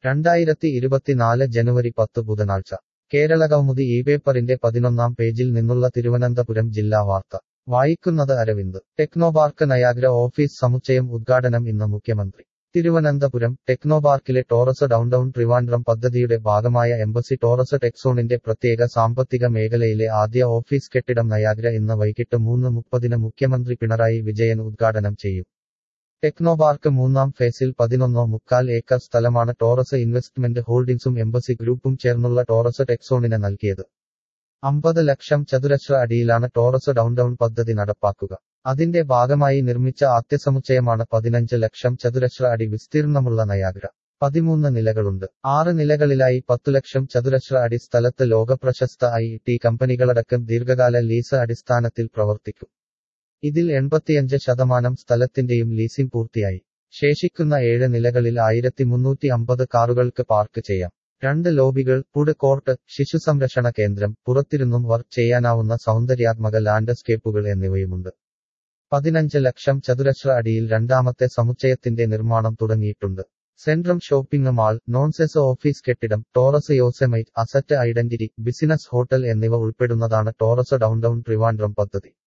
രണ്ടായിരത്തി ഇരുപത്തിനാല് ജനുവരി പത്ത് ബുധനാഴ്ച കേരളകൗമുദി ഈ പേപ്പറിന്റെ പതിനൊന്നാം പേജിൽ നിന്നുള്ള തിരുവനന്തപുരം ജില്ലാ വാർത്ത വായിക്കുന്നത് അരവിന്ദ് ടെക്നോപാർക്ക് നയാഗ്ര ഓഫീസ് സമുച്ചയം ഉദ്ഘാടനം ഇന്ന് മുഖ്യമന്ത്രി തിരുവനന്തപുരം ടെക്നോപാർക്കിലെ ടോറസ് ഡൗൺടൗൺ ട്രിവാൻഡ്രം പദ്ധതിയുടെ ഭാഗമായ എംബസി ടോറസ് ടെക്സോണിന്റെ പ്രത്യേക സാമ്പത്തിക മേഖലയിലെ ആദ്യ ഓഫീസ് കെട്ടിടം നയാഗ്ര ഇന്ന് വൈകിട്ട് മൂന്ന് മുപ്പതിന് മുഖ്യമന്ത്രി പിണറായി വിജയൻ ഉദ്ഘാടനം ചെയ്യും ടെക്നോപാർക്ക് മൂന്നാം ഫേസിൽ പതിനൊന്നോ മുക്കാൽ ഏക്കർ സ്ഥലമാണ് ടോറസ് ഇൻവെസ്റ്റ്മെന്റ് ഹോൾഡിംഗ്സും എംബസി ഗ്രൂപ്പും ചേർന്നുള്ള ടോറസ് ടെക്സോണിന് നൽകിയത് അമ്പത് ലക്ഷം ചതുരശ്ര അടിയിലാണ് ടോറസ് ഡൗൺടൗൺ പദ്ധതി നടപ്പാക്കുക അതിന്റെ ഭാഗമായി നിർമ്മിച്ച ആദ്യസമുച്ചയമാണ് പതിനഞ്ച് ലക്ഷം ചതുരശ്ര അടി വിസ്തീർണമുള്ള നയാഗ്ര പതിമൂന്ന് നിലകളുണ്ട് ആറ് നിലകളിലായി പത്തു ലക്ഷം ചതുരശ്ര അടി സ്ഥലത്ത് ലോകപ്രശസ്ത ഐ ടി കമ്പനികളടക്കം ദീർഘകാല ലീസ് അടിസ്ഥാനത്തിൽ പ്രവർത്തിക്കും ഇതിൽ എൺപത്തിയഞ്ച് ശതമാനം സ്ഥലത്തിന്റെയും ലീസിംഗ് പൂർത്തിയായി ശേഷിക്കുന്ന ഏഴ് നിലകളിൽ ആയിരത്തി മുന്നൂറ്റി അമ്പത് കാറുകൾക്ക് പാർക്ക് ചെയ്യാം രണ്ട് ലോബികൾ ഫുഡ് കോർട്ട് ശിശുസംരക്ഷണ കേന്ദ്രം പുറത്തിരുന്നും വർക്ക് ചെയ്യാനാവുന്ന സൗന്ദര്യാത്മക ലാൻഡ്സ്കേപ്പുകൾ എന്നിവയുമുണ്ട് പതിനഞ്ച് ലക്ഷം ചതുരശ്ര അടിയിൽ രണ്ടാമത്തെ സമുച്ചയത്തിന്റെ നിർമ്മാണം തുടങ്ങിയിട്ടുണ്ട് സെൻട്രം ഷോപ്പിംഗ് മാൾ നോൺസെസ് ഓഫീസ് കെട്ടിടം Taurus Yosemite asset identity business hotel എന്നിവ ഉൾപ്പെടുന്നതാണ് ടോറസ് ഡൗൺടൗൺ ട്രിവാൻഡ്രം പദ്ധതി